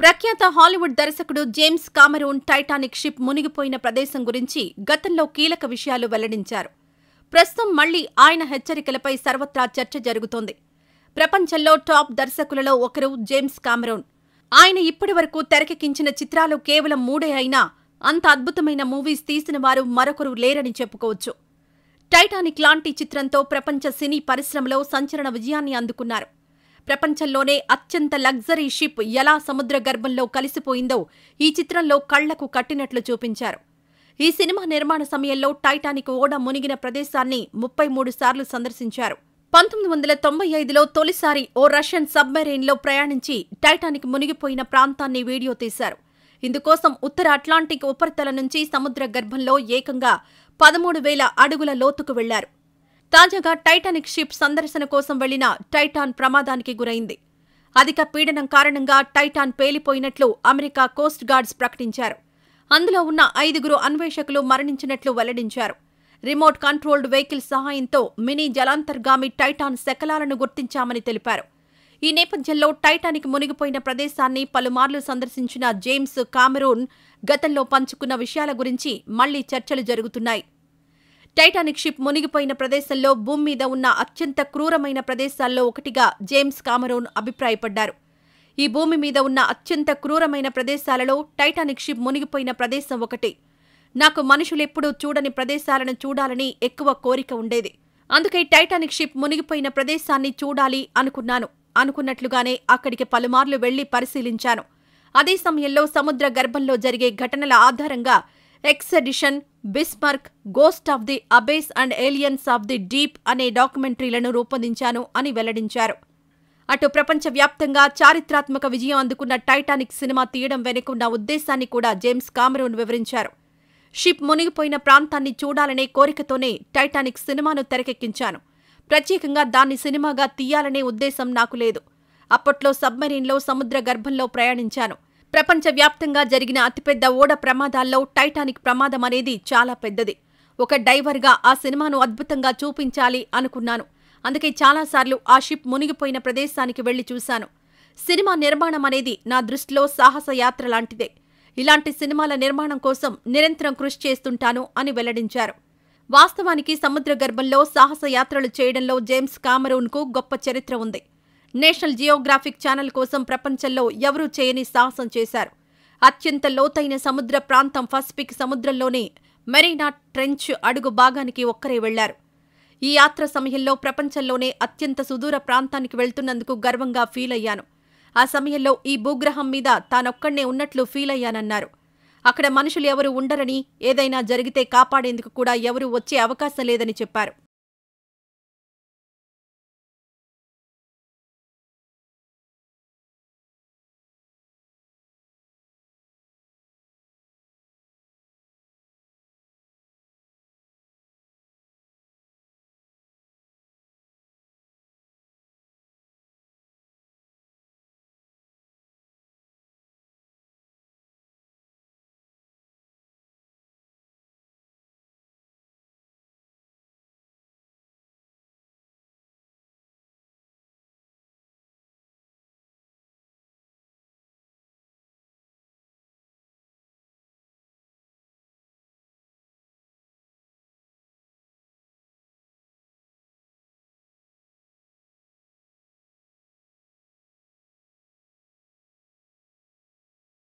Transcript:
ప్రఖ్యాత హాలీవుడ్ దర్శకుడు James Cameron Titanic ship మునిగిపోయిన ప్రదేశం గురించి గతంలో కీలక విషయాలు వెల్లడించారు ప్రస్తుతం మళ్లీ ఆయన హెచ్చరికలపై సర్వత్రా చర్చ జరుగుతోంది ప్రపంచంలో టాప్ దర్శకులలో ఒకరు జేమ్స్ కామెరూన్ ఆయన ఇప్పటివరకు తెరకెక్కించిన చిత్రాలు కేవలం మూడే అయినా అంత అద్భుతమైన మూవీస్ తీసిన వారు మరొకరు లేరని చెప్పుకోవచ్చు టైటానిక్ లాంటి చిత్రంతో ప్రపంచ సినీ పరిశ్రమలో సంచలన విజయాన్ని అందుకున్నారు ప్రపంచంలోనే అత్యంత లగ్జరీ షిప్ ఎలా సముద్ర గర్భంలో కలిసిపోయిందో ఈ చిత్రంలో కళ్లకు కట్టినట్లు చూపించారు ఈ సినిమా నిర్మాణ సమయంలో టైటానిక్ ఓడ మునిగిన ప్రదేశాన్ని ముప్పై మూడు సార్లు సందర్శించారు పంతొమ్మిది వందల తొంభై ఐదులో తొలిసారి ఓ రష్యన్ సబ్మెరైన్లో ప్రయాణించి టైటానిక్ మునిగిపోయిన ప్రాంతాన్ని వీడియో తీశారు ఇందుకోసం ఉత్తర అట్లాంటిక్ ఉపరితలం నుంచి సముద్ర గర్భంలో ఏకంగా పదమూడు వేల అడుగుల లోతుకు వెళ్లారు తాజాగా టైటానిక్ షిప్ సందర్శన కోసం వెళ్లిన టైటాన్ ప్రమాదానికి గురైంది అధిక పీడనం కారణంగా టైటాన్ పేలిపోయినట్లు అమెరికా కోస్ట్ గార్డ్స్ ప్రకటించారు అందులో ఉన్న ఐదుగురు అన్వేషకులు మరణించినట్లు వెల్లడించారు రిమోట్ కంట్రోల్డ్ వెహికల్ సహాయంతో మినీ జలాంతర్గామి టైటాన్ శకలాలను గుర్తించామని తెలిపారు ఈ నేపథ్యంలో టైటానిక్ మునిగిపోయిన ప్రదేశాన్ని పలుమార్లు సందర్శించిన జేమ్స్ కామెరూన్ గతంలో పంచుకున్న విషయాల గురించి మళ్లీ చర్చలు జరుగుతున్నాయి టైటానిక్ షిప్ మునిగిపోయిన ప్రదేశంలో భూమి మీద ఉన్న అత్యంత క్రూరమైన ప్రదేశాల్లో ఒకటిగా జేమ్స్ కామరూన్ అభిప్రాయపడ్డారు ఈ భూమి మీద ఉన్న అత్యంత క్రూరమైన ప్రదేశాలలో టైటానిక్ షిప్ మునిగిపోయిన ప్రదేశం ఒకటి నాకు మనుషులెప్పుడూ చూడని ప్రదేశాలను చూడాలని ఎక్కువ కోరిక ఉండేది అందుకే టైటానిక్ షిప్ మునిగిపోయిన ప్రదేశాన్ని చూడాలి అనుకున్నాను అనుకున్నట్లుగానే అక్కడికి పలుమార్లు వెళ్లి పరిశీలించాను అదే సమయంలో సముద్ర గర్భంలో జరిగే ఘటనల ఆధారంగా Expedition Bismarck Ghost of the Abyss and Aliens of the Deep అనే డాక్యుమెంటరీలను రూపొందించాను అని వెల్లడించారు అటు ప్రపంచవ్యాప్తంగా చారిత్రాత్మక విజయం అందుకున్న టైటానిక్ సినిమా తీయడం వెనుకున్న ఉద్దేశాన్ని కూడా జేమ్స్ కామరూన్ వివరించారు షిప్ మునిగిపోయిన ప్రాంతాన్ని చూడాలనే కోరికతోనే టైటానిక్ సినిమాను తెరకెక్కించాను ప్రత్యేకంగా దాన్ని సినిమాగా తీయాలనే ఉద్దేశం నాకు లేదు అప్పట్లో సబ్మెరీన్లో సముద్ర గర్భంలో ప్రయాణించాను ప్రపంచవ్యాప్తంగా జరిగిన అతిపెద్ద ఓడ ప్రమాదాల్లో టైటానిక్ ప్రమాదం అనేది చాలా పెద్దది ఒక డైవర్గా ఆ సినిమాను అద్భుతంగా చూపించాలి అనుకున్నాను అందుకే చాలాసార్లు ఆ షిప్ మునిగిపోయిన ప్రదేశానికి వెళ్లి చూశాను సినిమా నిర్మాణం అనేది నా దృష్టిలో సాహస యాత్ర లాంటిదే ఇలాంటి సినిమాల నిర్మాణం కోసం నిరంతరం కృషి చేస్తుంటాను అని వెల్లడించారు వాస్తవానికి సముద్ర గర్భంలో సాహస యాత్రలు చేయడంలో జేమ్స్ కామరూన్కు గొప్ప చరిత్ర ఉంది నేషనల్ జియోగ్రాఫిక్ ఛానల్ కోసం ప్రపంచంలో ఎవరూ చేయని సాహసం చేశారు అత్యంత లోతైన సముద్ర ప్రాంతం పసిఫిక్ సముద్రంలోని మెరీనా ట్రెంచ్ అడుగు భాగానికి ఒక్కరే వెళ్లారు ఈ యాత్ర సమయంలో ప్రపంచంలోనే అత్యంత సుదూర ప్రాంతానికి వెళ్తున్నందుకు గర్వంగా ఫీల్ అయ్యాను ఆ సమయంలో ఈ భూగ్రహం మీద తానొక్కడే ఉన్నట్లు ఫీల్ అయ్యానన్నారు అక్కడ మనుషులు ఎవరు ఉండరని ఏదైనా జరిగితే కాపాడేందుకు కూడా ఎవరూ వచ్చే అవకాశం లేదని చెప్పారు